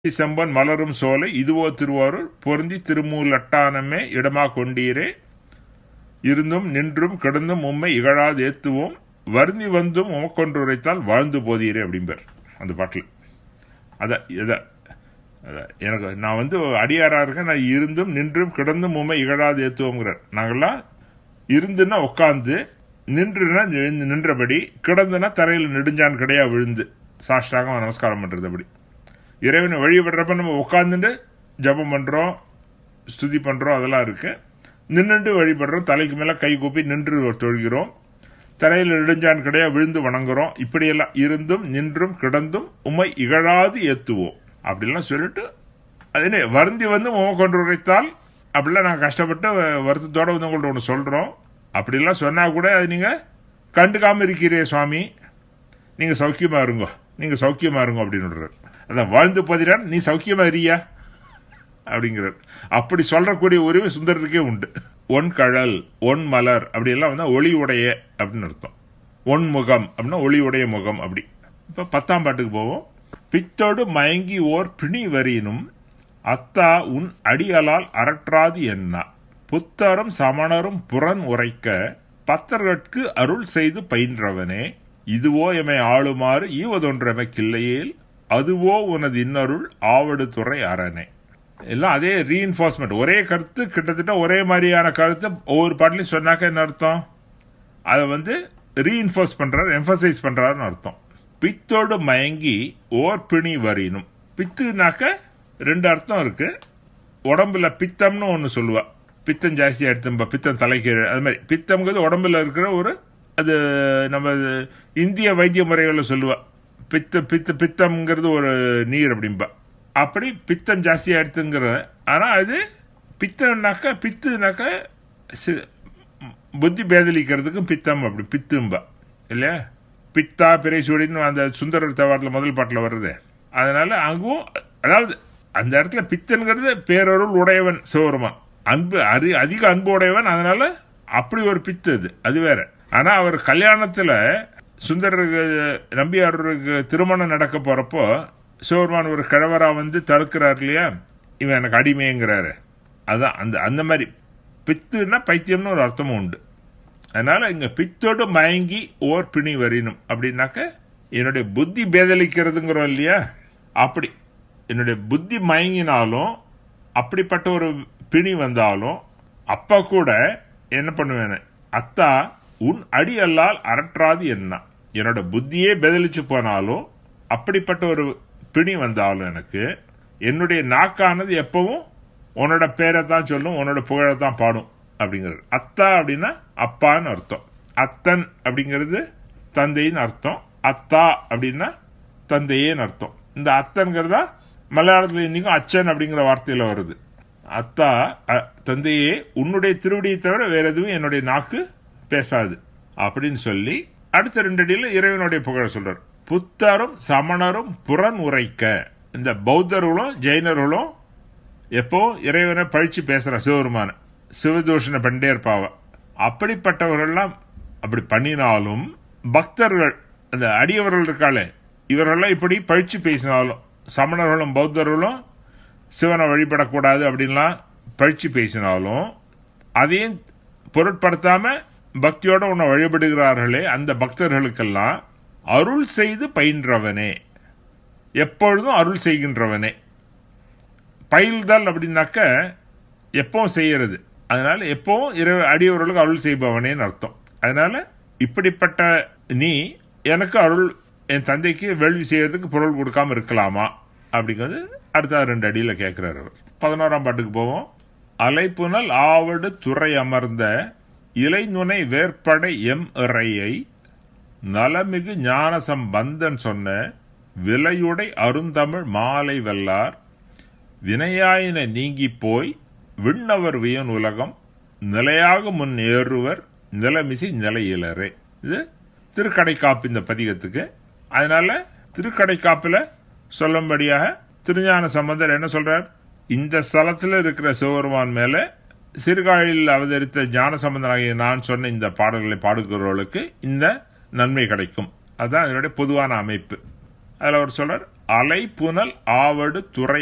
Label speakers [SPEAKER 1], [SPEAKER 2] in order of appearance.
[SPEAKER 1] செம்பன் மலரும் சோலை இதுவோ திருவாரூர் பொருந்தி திருமூலட்டானமே இடமா கொண்டீரே இருந்தும் நின்றும் கிடந்தும் உம்மை இகழாது ஏத்துவோம் வருந்தி வந்தும் உமக்கொன்று உரைத்தால் வாழ்ந்து போதீரே அப்படிம்பார் அந்த பாட்டில் அதான் இதான் அதான் எனக்கு நான் வந்து அடியாரா இருக்கேன் நான் இருந்தும் நின்றும் கிடந்தும் உண்மை இகழாது ஏத்துவோங்கிறார் நாங்கெல்லாம் இருந்துன்னா உட்காந்து நின்றுனா எழுந்து நின்றபடி கிடந்துனா தரையில் நெடுஞ்சான் கிடையா விழுந்து சாஷ்டாக நமஸ்காரம் பண்றது அப்படி இறைவனை வழிபடுறப்ப நம்ம உட்காந்துட்டு ஜபம் பண்றோம் ஸ்துதி பண்றோம் அதெல்லாம் இருக்கு நின்றுட்டு வழிபடுறோம் தலைக்கு மேல கை கூப்பி நின்று தொழுகிறோம் தரையில் நெடுஞ்சான் கிடையா விழுந்து வணங்குறோம் இப்படியெல்லாம் இருந்தும் நின்றும் கிடந்தும் உம்மை இகழாது ஏத்துவோம் அப்படிலாம் சொல்லிட்டு அதனே வருந்தி வந்து உமை கொண்டு உரைத்தால் அப்படிலாம் நாங்கள் கஷ்டப்பட்டு வருத்தத்தோட வந்து உங்கள்ட்ட ஒன்று சொல்கிறோம் அப்படிலாம் சொன்னால் கூட அது நீங்கள் கண்டுக்காமல் இருக்கிறே சுவாமி நீங்கள் சௌக்கியமாக இருங்கோ நீங்கள் சௌக்கியமாக இருங்கோ அப்படின்னு அதான் வாழ்ந்து பதிரான் நீ சௌக்கியமா இருக்கியா அப்படிங்கிறார் அப்படி சொல்றக்கூடிய உரிமை சுந்தரருக்கே உண்டு ஒன் கழல் ஒன் மலர் அப்படி எல்லாம் வந்து ஒளி உடைய அப்படின்னு அர்த்தம் ஒன் முகம் அப்படின்னா ஒளி உடைய முகம் அப்படி இப்ப பத்தாம் பாட்டுக்கு போவோம் பித்தோடு மயங்கி ஓர் பிணி வரினும் அத்தா உன் அடியலால் அரற்றாது என்ன புத்தரும் சமணரும் புறன் உரைக்க பத்தர்கட்கு அருள் செய்து பயின்றவனே இதுவோ எமை ஆளுமாறு ஈவதொன்றமைக்கில்லையேல் அதுவோ உனது இன்னருள் ஆவடு துறை அரணே எல்லாம் அதே ரீஎன்ஃபோர்ஸ்மெண்ட் ஒரே கருத்து கிட்டத்தட்ட ஒரே மாதிரியான கருத்து ஒவ்வொரு பாட்டிலையும் சொன்னாக்க என்ன அர்த்தம் அதை வந்து ரீஎன்ஃபோர்ஸ் பண்றாரு எம்பசைஸ் பண்றாருன்னு அர்த்தம் பித்தோடு மயங்கி ஓர் பிணி வரினும் பித்துனாக்க ரெண்டு அர்த்தம் இருக்கு உடம்புல பித்தம்னு ஒன்று சொல்லுவா பித்தம் ஜாஸ்தியா எடுத்தும்பா பித்தம் தலைக்கீழ் அது மாதிரி பித்தம்ங்கிறது உடம்புல இருக்கிற ஒரு அது நம்ம இந்திய வைத்திய முறைகளில் சொல்லுவா பித்த பித்த பித்தம்ங்கிறது ஒரு நீர் அப்படிம்பா அப்படி பித்தம் ஜாஸ்தியா எடுத்துங்கிற ஆனா அது பித்தம்னாக்க பித்துனாக்க புத்தி பேதலிக்கிறதுக்கும் பித்தம் அப்படி பித்தும்பா இல்லையா பித்தா பிறைசூடின்னு அந்த சுந்தரர் தவாரில் முதல் பாட்டில் வருது அதனால அங்கும் அதாவது அந்த இடத்துல பித்தன்கிறது பேரருள் உடையவன் சிவருமான் அன்பு அரி அதிக அன்பு உடையவன் அதனால அப்படி ஒரு பித்து அது அது வேற ஆனா அவர் கல்யாணத்துல சுந்தரருக்கு நம்பியாருக்கு திருமணம் நடக்க போறப்போ சிவருமான் ஒரு கிழவரா வந்து தடுக்கிறார் இல்லையா இவன் எனக்கு அடிமைங்கிறாரு அதான் அந்த அந்த மாதிரி பித்துன்னா பைத்தியம்னு ஒரு அர்த்தமும் உண்டு அதனால இங்க பித்தோடு மயங்கி ஓர் பிணி வரினும் அப்படின்னாக்க என்னுடைய புத்தி பேதலிக்கிறதுங்கிறோம் இல்லையா அப்படி என்னுடைய புத்தி மயங்கினாலும் அப்படிப்பட்ட ஒரு பிணி வந்தாலும் அப்ப கூட என்ன பண்ணுவேன் அத்தா உன் அடி அல்லால் அரற்றாது என்ன என்னோட புத்தியே பதிலிச்சு போனாலும் அப்படிப்பட்ட ஒரு பிணி வந்தாலும் எனக்கு என்னுடைய நாக்கானது எப்பவும் உன்னோட பேரை தான் சொல்லும் உன்னோட புகழை தான் பாடும் அப்படிங்கிறது அத்தா அப்படின்னா அப்பான்னு அர்த்தம் அத்தன் அப்படிங்கிறது தந்தைன்னு அர்த்தம் அத்தா அப்படின்னா தந்தையேன்னு அர்த்தம் இந்த அத்தன்கிறதா மலையாளத்தில் இன்னைக்கும் அச்சன் அப்படிங்கிற வார்த்தையில வருது அத்தா தந்தையே உன்னுடைய திருவடியை தவிர வேற எதுவும் என்னுடைய நாக்கு பேசாது அப்படின்னு சொல்லி அடுத்த ரெண்டு அடியில் இறைவனுடைய புகழ சொல்றார் புத்தரும் சமணரும் புறன் உரைக்க இந்த பௌத்தர்களும் ஜெயினர்களும் எப்போ இறைவனை பழிச்சு பேசுற சிவருமான சிவதூஷண பண்டே இருப்பாவ அப்படிப்பட்டவர்கள்லாம் அப்படி பண்ணினாலும் பக்தர்கள் அந்த அடியவர்கள் இருக்காளே இவரெல்லாம் இப்படி பழிச்சு பேசினாலும் சமணர்களும் பௌத்தர்களும் சிவனை வழிபடக்கூடாது அப்படின்லாம் பழிச்சு பேசினாலும் அதையும் பொருட்படுத்தாம பக்தியோட உன்னை வழிபடுகிறார்களே அந்த பக்தர்களுக்கெல்லாம் அருள் செய்து பயின்றவனே எப்பொழுதும் அருள் செய்கின்றவனே பயில்தல் அப்படின்னாக்க எப்பவும் செய்யறது அதனால எப்பவும் இரு அடியவர்களுக்கு அருள் செய்பவனேன்னு அர்த்தம் அதனால இப்படிப்பட்ட நீ எனக்கு அருள் என் தந்தைக்கு வேள்வி செய்யறதுக்கு பொருள் கொடுக்காம இருக்கலாமா அப்படிங்கிறது அடுத்த ரெண்டு அடியில் கேட்கிறார் அவர் பதினோராம் பாட்டுக்கு போவோம் அலைப்புனல் ஆவடு துறை அமர்ந்த இலைநுனை வேற்படை எம் இறையை நலமிகு ஞான சம்பந்தன் சொன்ன விலையுடை அருந்தமிழ் மாலை வெல்லார் வினையாயின நீங்கி போய் விண்ணவர் வியன் உலகம் நிலையாக முன் ஏறுவர் நிலமிசை நிலையிலரே இது திருக்கடைக்காப்பு இந்த பதிகத்துக்கு அதனால திருக்கடைக்காப்புல சொல்லும்படியாக திருஞான சம்பந்தர் என்ன சொல்றார் இந்த ஸ்தலத்தில் இருக்கிற சிவபெருமான் மேல சிறுகாழில் அவதரித்த ஞான சம்பந்தனாகிய நான் சொன்ன இந்த பாடல்களை பாடுகிறவர்களுக்கு இந்த நன்மை கிடைக்கும் அதுதான் இதனுடைய பொதுவான அமைப்பு அதில் அவர் சொல்றார் அலை புனல் ஆவடு துறை